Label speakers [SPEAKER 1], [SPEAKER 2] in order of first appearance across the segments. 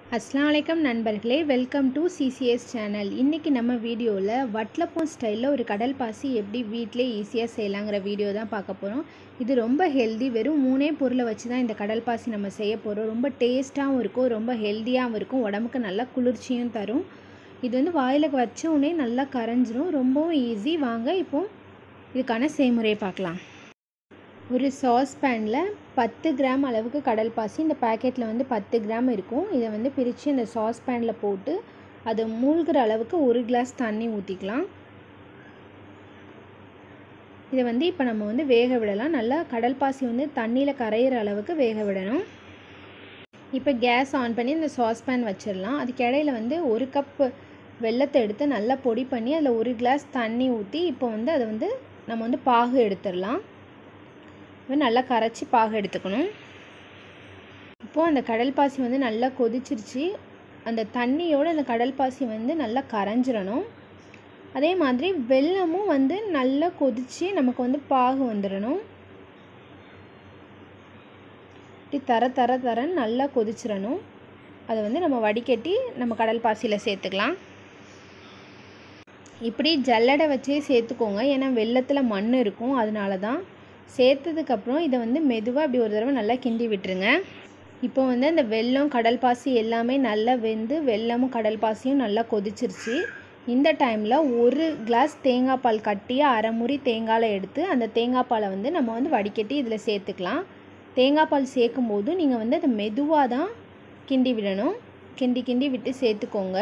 [SPEAKER 1] அஸ்லாம் வலைக்கம் நண்பர்களே வெல்கம் டு சிசிஎஸ் சேனல் இன்றைக்கி நம்ம வீடியோவில் வட்டலப்பம் ஸ்டைலில் ஒரு கடல் பாசி எப்படி வீட்டிலே ஈஸியாக செய்யலாங்கிற வீடியோ தான் பார்க்க போகிறோம் இது ரொம்ப ஹெல்தி வெறும் மூணே பொருளை வச்சு தான் இந்த கடல் பாசி நம்ம செய்ய போகிறோம் ரொம்ப டேஸ்ட்டாகவும் இருக்கும் ரொம்ப ஹெல்த்தியாகவும் இருக்கும் உடம்புக்கு நல்லா குளிர்ச்சியும் தரும் இது வந்து வாயில் வச்ச உடனே நல்லா கரைஞ்சிரும் ரொம்பவும் ஈஸி வாங்க இப்போ இதுக்கான செய்முறையை பார்க்கலாம் ஒரு சாஸ் பேனில் பத்து கிராம் அளவுக்கு கடல் பாசி இந்த பேக்கெட்டில் வந்து பத்து கிராம் இருக்கும் இதை வந்து பிரித்து இந்த சாஸ் பேனில் போட்டு அது மூழ்கிற அளவுக்கு ஒரு கிளாஸ் தண்ணி ஊற்றிக்கலாம் இதை வந்து இப்போ நம்ம வந்து வேக விடலாம் நல்லா கடல் பாசி வந்து தண்ணியில் கரையிற அளவுக்கு வேக விடணும் இப்போ கேஸ் ஆன் பண்ணி இந்த சாஸ் பேன் வச்சிடலாம் அதுக்கு இடையில வந்து ஒரு கப் வெள்ளத்தை எடுத்து நல்லா பொடி பண்ணி அதில் ஒரு கிளாஸ் தண்ணி ஊற்றி இப்போ வந்து அதை வந்து நம்ம வந்து பாகு எடுத்துடலாம் நல்லா கரைச்சி பாகு எடுத்துக்கணும் இப்போது அந்த கடல் பாசி வந்து நல்லா கொதிச்சிருச்சு அந்த தண்ணியோடு அந்த கடல் பாசி வந்து நல்லா கரைஞ்சிடணும் அதே மாதிரி வெள்ளமும் வந்து நல்லா கொதித்து நமக்கு வந்து பாகு வந்துடணும் இப்படி தர தர தரன்னு நல்லா கொதிச்சிடணும் அதை வந்து நம்ம வடிகட்டி நம்ம கடல் பாசியில் சேர்த்துக்கலாம் இப்படி ஜல்லடை வச்சே சேர்த்துக்கோங்க ஏன்னா வெள்ளத்தில் மண் இருக்கும் அதனால தான் சேர்த்ததுக்கப்புறம் இதை வந்து மெதுவாக இப்படி ஒரு தடவை நல்லா கிண்டி விட்டுருங்க இப்போ வந்து அந்த வெல்லம் கடல் பாசி எல்லாமே நல்லா வெந்து வெல்லமும் கடல் பாசியும் நல்லா கொதிச்சிருச்சு இந்த டைமில் ஒரு கிளாஸ் தேங்காய் பால் கட்டி அரை முறி தேங்காயில் எடுத்து அந்த தேங்காய் பாலை வந்து நம்ம வந்து வடிகட்டி இதில் சேர்த்துக்கலாம் தேங்காய் பால் சேர்க்கும் போது நீங்கள் வந்து அதை மெதுவாக தான் கிண்டி விடணும் கிண்டி கிண்டி விட்டு சேர்த்துக்கோங்க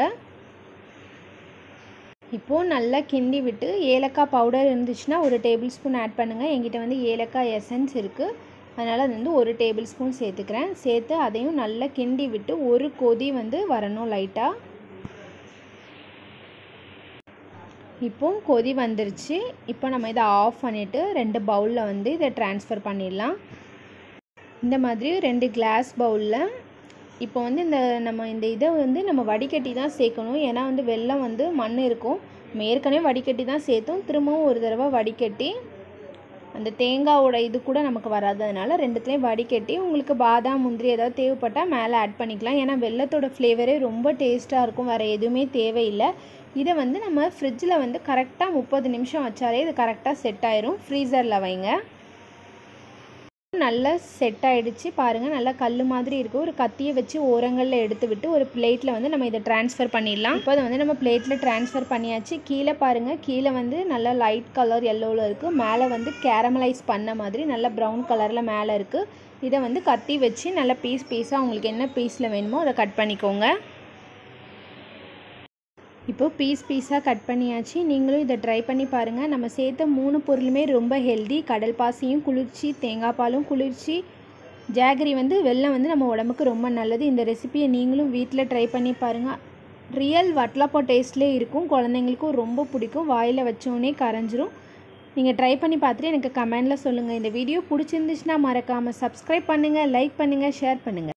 [SPEAKER 1] இப்போது நல்லா கிண்டி விட்டு ஏலக்காய் பவுடர் இருந்துச்சுன்னா ஒரு டேபிள் ஸ்பூன் ஆட் பண்ணுங்கள் என்கிட்ட வந்து ஏலக்காய் எசன்ஸ் இருக்குது அதனால் அது வந்து ஒரு டேபிள் ஸ்பூன் சேர்த்துக்கிறேன் சேர்த்து அதையும் நல்லா கிண்டி விட்டு ஒரு கொதி வந்து வரணும் லைட்டாக இப்போ கொதி வந்துருச்சு இப்போ நம்ம இதை ஆஃப் பண்ணிவிட்டு ரெண்டு பவுலில் வந்து இதை ட்ரான்ஸ்ஃபர் பண்ணிடலாம் இந்த மாதிரி ரெண்டு கிளாஸ் பவுலில் இப்போ வந்து இந்த நம்ம இந்த இதை வந்து நம்ம வடிகட்டி தான் சேர்க்கணும் ஏன்னா வந்து வெள்ளம் வந்து மண் இருக்கும் நம்ம ஏற்கனவே வடிகட்டி தான் சேர்த்தோம் திரும்பவும் ஒரு தடவை வடிகட்டி அந்த தேங்காவோட இது கூட நமக்கு வராது அதனால் ரெண்டுத்துலேயும் வடிகட்டி உங்களுக்கு பாதாம் முந்திரி ஏதாவது தேவைப்பட்டால் மேலே ஆட் பண்ணிக்கலாம் ஏன்னா வெள்ளத்தோட ஃப்ளேவரே ரொம்ப டேஸ்ட்டாக இருக்கும் வேறு எதுவுமே தேவையில்லை இதை வந்து நம்ம ஃப்ரிட்ஜில் வந்து கரெக்டாக முப்பது நிமிஷம் வச்சாலே இது கரெக்டாக செட் ஆயிரும் ஃப்ரீசரில் வைங்க நல்லா செட் ஆகிடுச்சு பாருங்கள் நல்லா கல் மாதிரி இருக்குது ஒரு கத்தியை வச்சு ஓரங்களில் எடுத்து விட்டு ஒரு பிளேட்டில் வந்து நம்ம இதை ட்ரான்ஸ்ஃபர் பண்ணிடலாம் இப்போ அதை வந்து நம்ம பிளேட்டில் ட்ரான்ஸ்ஃபர் பண்ணியாச்சு கீழே பாருங்கள் கீழே வந்து நல்லா லைட் கலர் எல்லோவில் இருக்குது மேலே வந்து கேரமலைஸ் பண்ண மாதிரி நல்லா ப்ரௌன் கலரில் மேலே இருக்குது இதை வந்து கத்தி வச்சு நல்லா பீஸ் பீஸாக உங்களுக்கு என்ன பீஸில் வேணுமோ அதை கட் பண்ணிக்கோங்க இப்போது பீஸ் பீஸாக கட் பண்ணியாச்சு நீங்களும் இதை ட்ரை பண்ணி பாருங்கள் நம்ம சேர்த்த மூணு பொருளுமே ரொம்ப ஹெல்தி கடல் பாசியும் குளிர்ச்சி தேங்காய் பாலும் குளிர்ச்சி ஜாகரி வந்து வெள்ளம் வந்து நம்ம உடம்புக்கு ரொம்ப நல்லது இந்த ரெசிபியை நீங்களும் வீட்டில் ட்ரை பண்ணி பாருங்கள் ரியல் வட்லாப்போ டேஸ்ட்லேயே இருக்கும் குழந்தைங்களுக்கும் ரொம்ப பிடிக்கும் வாயில் வச்சோடனே கரைஞ்சிரும் நீங்கள் ட்ரை பண்ணி பார்த்துட்டு எனக்கு கமெண்டில் சொல்லுங்கள் இந்த வீடியோ பிடிச்சிருந்துச்சுன்னா மறக்காமல் சப்ஸ்கிரைப் பண்ணுங்கள் லைக் பண்ணுங்கள் ஷேர் பண்ணுங்கள்